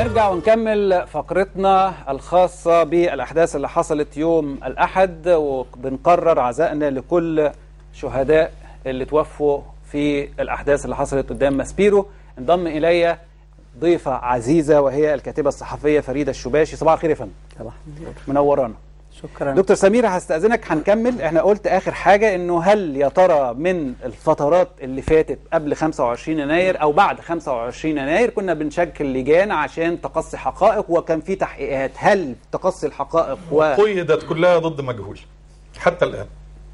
نرجع ونكمل فقرتنا الخاصة بالأحداث اللي حصلت يوم الأحد وبنقرر عزائنا لكل شهداء اللي توفوا في الأحداث اللي حصلت قدام ماسبيرو انضم إلي ضيفة عزيزة وهي الكاتبة الصحفية فريدة الشباشي صباح الخير يا فندم صباح النور منورانا شكرا دكتور سمير هستأذنك هنكمل احنا قلت آخر حاجة انه هل يا ترى من الفترات اللي فاتت قبل 25 يناير او بعد 25 يناير كنا بنشكل لجان عشان تقصي حقائق وكان في تحقيقات هل تقصي الحقائق و قيدت كلها ضد مجهول حتى الآن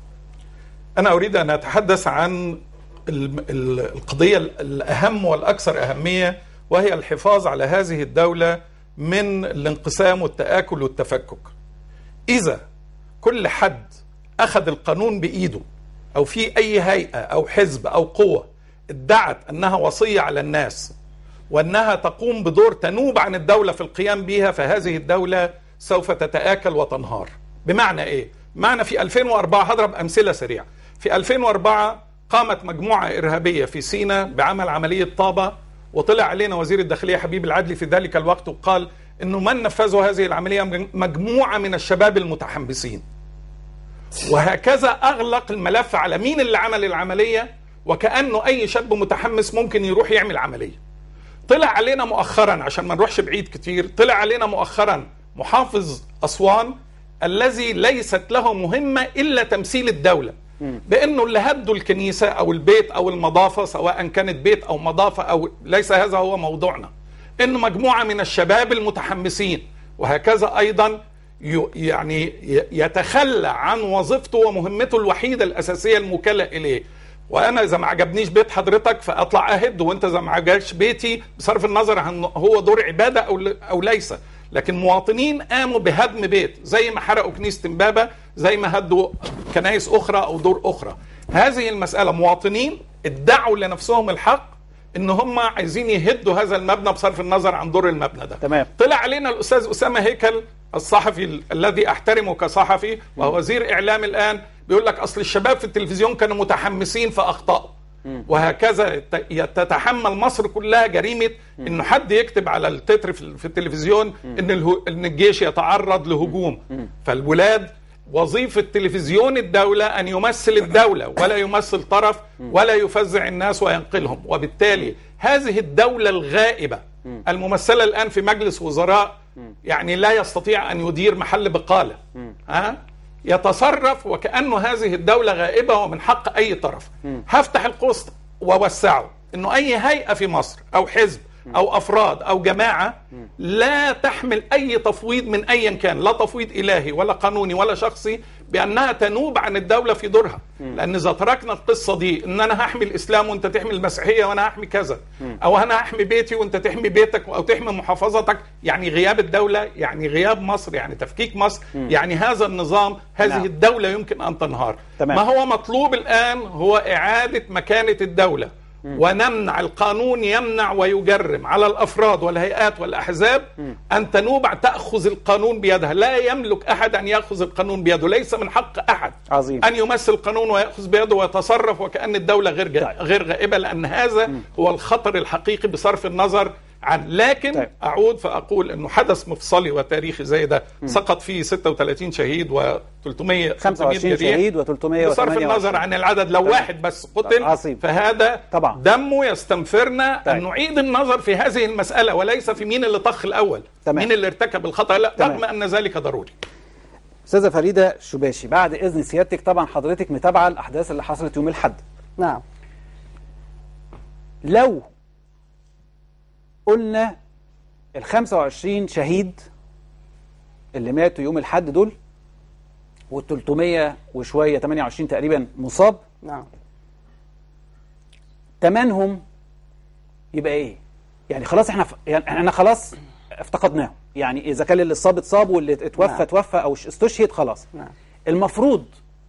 أنا أريد أن أتحدث عن ال- ال- القضية الأهم والأكثر أهمية وهي الحفاظ على هذه الدولة من الانقسام والتآكل والتفكك إذا كل حد أخذ القانون بإيده أو في أي هيئة أو حزب أو قوة ادعت أنها وصية على الناس وأنها تقوم بدور تنوب عن الدولة في القيام بها فهذه الدولة سوف تتآكل وتنهار بمعنى إيه؟ معنى في 2004 هضرب أمثلة سريعة في 2004 قامت مجموعة إرهابية في سيناء بعمل عملية طابة وطلع علينا وزير الداخلية حبيب العدلي في ذلك الوقت وقال انه من نفذوا هذه العمليه مجموعه من الشباب المتحمسين وهكذا اغلق الملف على مين اللي عمل العمليه وكانه اي شاب متحمس ممكن يروح يعمل عمليه طلع علينا مؤخرا عشان ما نروحش بعيد كتير طلع علينا مؤخرا محافظ اسوان الذي ليست له مهمه الا تمثيل الدوله بانه اللي هدوا الكنيسه او البيت او المضافه سواء كانت بيت او مضافه او ليس هذا هو موضوعنا ان مجموعه من الشباب المتحمسين وهكذا ايضا ي- يعني ي- يتخلى عن وظيفته ومهمته الوحيده الاساسيه الموكله اليه وانا اذا ما عجبنيش بيت حضرتك فاطلع اهد وانت اذا ما عجبكش بيتي بصرف النظر عن هو دور عباده او ل- او ليس لكن مواطنين قاموا بهدم بيت زي ما حرقوا كنيسه امبابه زي ما هدوا كنائس اخرى او دور اخرى هذه المساله مواطنين ادعوا لنفسهم الحق ان هم عايزين يهدوا هذا المبنى بصرف النظر عن دور المبنى ده تمام. طلع علينا الاستاذ اسامه هيكل الصحفي ال- الذي احترمه كصحفي وهو وزير اعلام الان بيقول لك اصل الشباب في التلفزيون كانوا متحمسين فاخطاوا وهكذا ت- تتحمل مصر كلها جريمه انه حد يكتب على التتر في ال- في التلفزيون ان اله- ان الجيش يتعرض لهجوم فالولاد وظيفة تلفزيون الدولة أن يمثل الدولة ولا يمثل طرف ولا يفزع الناس وينقلهم وبالتالي هذه الدولة الغائبة الممثلة الآن في مجلس وزراء يعني لا يستطيع أن يدير محل بقالة ها يتصرف وكأنه هذه الدولة غائبة ومن حق أي طرف هفتح القوس ووسعه أنه أي هيئة في مصر أو حزب او افراد او جماعه لا تحمل اي تفويض من ايا كان لا تفويض الهي ولا قانوني ولا شخصي بانها تنوب عن الدوله في دورها لان اذا تركنا القصه دي ان انا هحمي الاسلام وانت تحمي المسيحيه وانا هحمي كذا او انا هحمي بيتي وانت تحمي بيتك او تحمي محافظتك يعني غياب الدوله يعني غياب مصر يعني تفكيك مصر يعني هذا النظام هذه نعم. الدوله يمكن ان تنهار تمام. ما هو مطلوب الان هو اعاده مكانه الدوله ونمنع القانون يمنع ويجرم على الافراد والهيئات والاحزاب ان تنوب تاخذ القانون بيدها لا يملك احد ان ياخذ القانون بيده ليس من حق احد عظيم. ان يمثل القانون وياخذ بيده ويتصرف وكان الدوله غير جا- طيب. غير غائبه لان هذا هو الخطر الحقيقي بصرف النظر عن لكن طيب. اعود فاقول انه حدث مفصلي وتاريخي زي ده سقط فيه 36 شهيد و300 25 شهيد و328 بصرف النظر عن العدد لو واحد بس قتل عظيم. فهذا طبعا. دمه يستنفرنا طيب. ان نعيد النظر في هذه المساله وليس في مين اللي طخ الاول تمام. مين اللي ارتكب الخطا لا تمام. رغم ان ذلك ضروري استاذه فريده شباشي بعد اذن سيادتك طبعا حضرتك متابعه الاحداث اللي حصلت يوم الاحد نعم لو قلنا ال 25 شهيد اللي ماتوا يوم الاحد دول وال 300 وشويه 28 تقريبا مصاب نعم تمنهم يبقى ايه؟ يعني خلاص احنا ف... يعني احنا خلاص افتقدناهم يعني اذا كان اللي اتصاب اتصاب واللي اتوفى نعم. اتوفى او ش- استشهد خلاص نعم. المفروض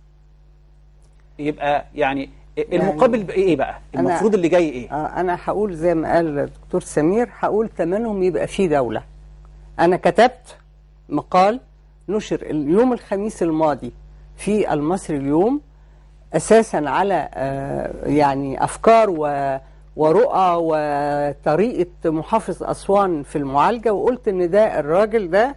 يبقى يعني المقابل بقى ايه بقى؟ أنا- المفروض اللي جاي ايه؟ آه انا هقول زي ما قال الدكتور سمير هقول تمنهم يبقى في دولة انا كتبت مقال نشر اليوم الخميس الماضي في المصري اليوم اساسا على آه يعني افكار و ورؤى وطريقه محافظ اسوان في المعالجه وقلت ان ده الراجل ده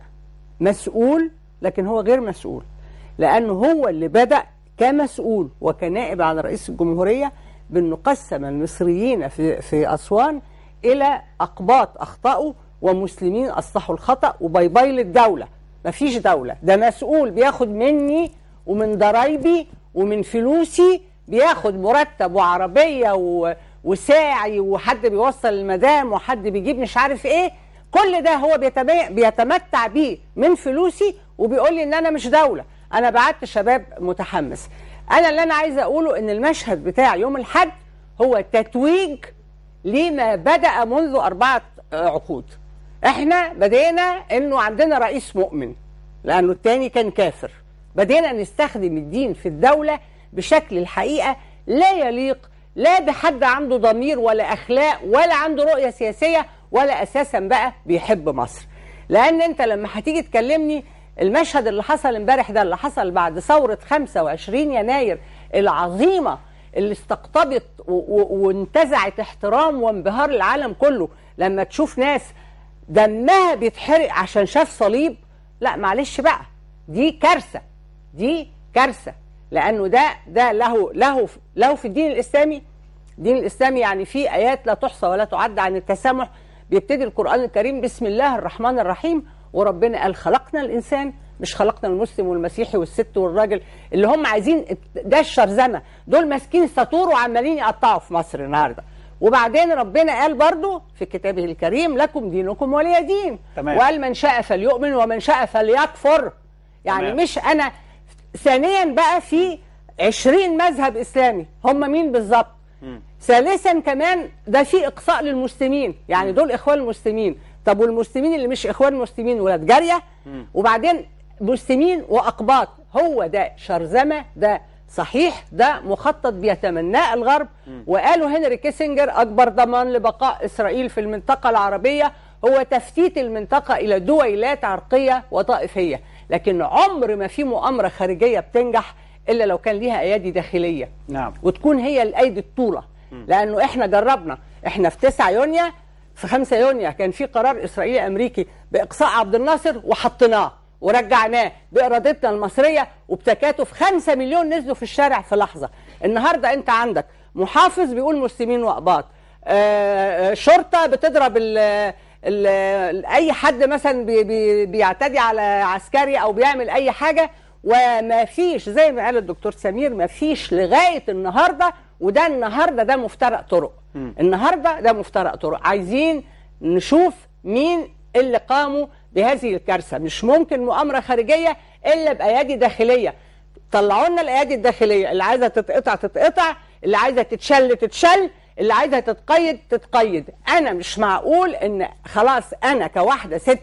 مسؤول لكن هو غير مسؤول لانه هو اللي بدا كمسؤول وكنائب عن رئيس الجمهوريه بانه قسم المصريين في في اسوان الى اقباط اخطاوا ومسلمين اصلحوا الخطا وباي باي للدوله مفيش دوله ده مسؤول بياخد مني ومن ضرايبي ومن فلوسي بياخد مرتب وعربيه و... وساعي وحد بيوصل المدام وحد بيجيب مش عارف ايه كل ده هو بيتمي... بيتمتع بيه من فلوسي وبيقول لي ان انا مش دوله انا بعت شباب متحمس انا اللي انا عايزه اقوله ان المشهد بتاع يوم الحد هو تتويج لما بدا منذ اربعه عقود احنا بدينا انه عندنا رئيس مؤمن لانه التاني كان كافر بدينا نستخدم الدين في الدوله بشكل الحقيقه لا يليق لا بحد عنده ضمير ولا اخلاق ولا عنده رؤيه سياسيه ولا اساسا بقى بيحب مصر لان انت لما هتيجي تكلمني المشهد اللي حصل امبارح ده اللي حصل بعد ثوره 25 يناير العظيمه اللي استقطبت و- و- وانتزعت احترام وانبهار العالم كله لما تشوف ناس دمها بيتحرق عشان شاف صليب لا معلش بقى دي كارثه دي كارثه لانه ده ده له له له في الدين الاسلامي الدين الاسلامي يعني فيه ايات لا تحصى ولا تعد عن التسامح بيبتدي القران الكريم بسم الله الرحمن الرحيم وربنا قال خلقنا الانسان مش خلقنا المسلم والمسيحي والست والراجل اللي هم عايزين ده الشرذمه دول ماسكين سطور وعمالين يقطعوا في مصر النهارده وبعدين ربنا قال برضو في كتابه الكريم لكم دينكم ولي دين تمام. وقال من شاء فليؤمن ومن شاء فليكفر يعني تمام. مش انا ثانيا بقى في 20 مذهب اسلامي هم مين بالظبط ثالثا كمان ده في اقصاء للمسلمين يعني دول اخوان المسلمين طب والمسلمين اللي مش اخوان مسلمين ولاد جاريه وبعدين مسلمين واقباط هو ده شرذمه ده صحيح ده مخطط بيتمناه الغرب وقالوا هنري كيسنجر اكبر ضمان لبقاء اسرائيل في المنطقه العربيه هو تفتيت المنطقه الى دويلات عرقيه وطائفيه لكن عمر ما في مؤامره خارجيه بتنجح الا لو كان ليها ايادي داخليه نعم وتكون هي الايدي الطوله لانه احنا جربنا احنا في 9 يونيو في 5 يونيو كان في قرار اسرائيلي امريكي باقصاء عبد الناصر وحطيناه ورجعناه بارادتنا المصريه وبتكاتف 5 مليون نزلوا في الشارع في لحظه النهارده انت عندك محافظ بيقول مسلمين واقباط آه، آه، شرطه بتضرب ال ال اي حد مثلا بي بي بيعتدي على عسكري او بيعمل اي حاجه وما فيش زي ما قال الدكتور سمير ما فيش لغايه النهارده وده النهارده ده مفترق طرق النهارده ده مفترق طرق عايزين نشوف مين اللي قاموا بهذه الكارثه مش ممكن مؤامره خارجيه الا بايادي داخليه طلعوا لنا الايادي الداخليه اللي عايزه تتقطع تتقطع اللي عايزه تتشل تتشل اللي عايزه تتقيد تتقيد انا مش معقول ان خلاص انا كواحده ست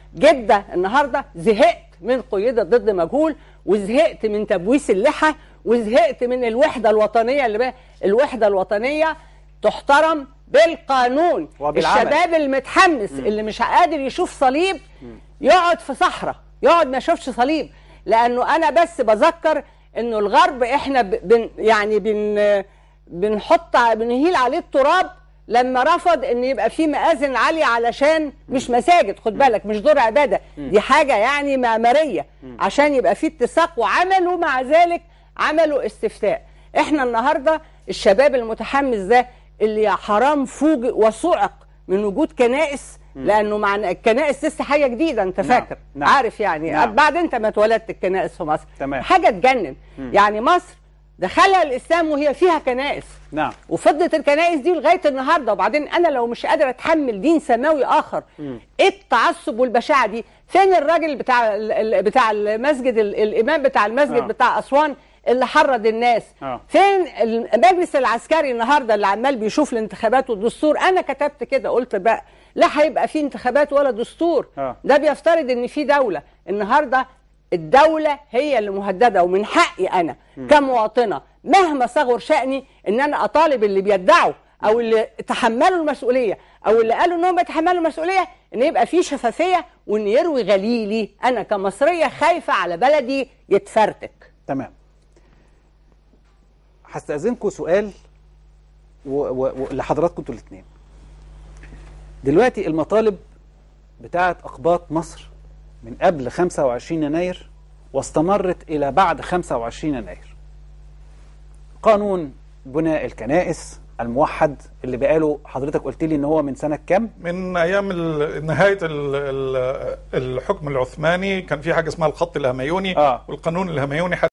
جده النهارده زهقت من قيده ضد مجهول وزهقت من تبويس اللحى وزهقت من الوحده الوطنيه اللي بقى الوحده الوطنيه تحترم بالقانون وبالعمل. الشباب المتحمس اللي مش قادر يشوف صليب يقعد في صحراء يقعد ما يشوفش صليب لانه انا بس بذكر انه الغرب احنا ب- بن يعني بن بنحط ع- بنهيل عليه التراب لما رفض ان يبقى في مآذن عالية علشان مش مساجد خد بالك مش دور عبادة دي حاجة يعني معمارية عشان يبقى في اتساق وعملوا مع ذلك عملوا استفتاء احنا النهاردة الشباب المتحمس ده اللي حرام فوجئ وصعق من وجود كنائس لانه مع الكنائس لسه حاجه جديده انت نعم، فاكر نعم. عارف يعني نعم. بعد انت ما اتولدت الكنائس في مصر تمام. حاجه تجنن يعني مصر دخلها الاسلام وهي فيها كنائس نعم وفضلت الكنائس دي لغايه النهارده وبعدين انا لو مش قادر اتحمل دين سماوي اخر ايه التعصب والبشاعه دي فين الراجل بتاع ال- ال- بتاع المسجد ال- الامام بتاع المسجد آه. بتاع اسوان اللي حرض الناس آه. فين المجلس العسكري النهارده اللي عمال بيشوف الانتخابات والدستور انا كتبت كده قلت بقى لا هيبقى في انتخابات ولا دستور آه. ده بيفترض ان في دوله النهارده الدوله هي اللي مهدده ومن حقي انا كمواطنه مهما صغر شاني ان انا اطالب اللي بيدعوا او اللي تحملوا المسؤوليه او اللي قالوا انهم يتحملوا المسؤوليه ان يبقى في شفافيه وان يروي غليلي انا كمصريه خايفه على بلدي يتفرتك تمام هستأذنكم سؤال و- و- ولحضراتكم انتوا الاثنين دلوقتي المطالب بتاعت أقباط مصر من قبل 25 يناير واستمرت إلى بعد 25 يناير قانون بناء الكنائس الموحد اللي بقاله حضرتك قلت لي ان هو من سنة كام؟ من ايام ال- نهايه ال- ال- الحكم العثماني كان في حاجه اسمها الخط الهميوني آه. والقانون الهميوني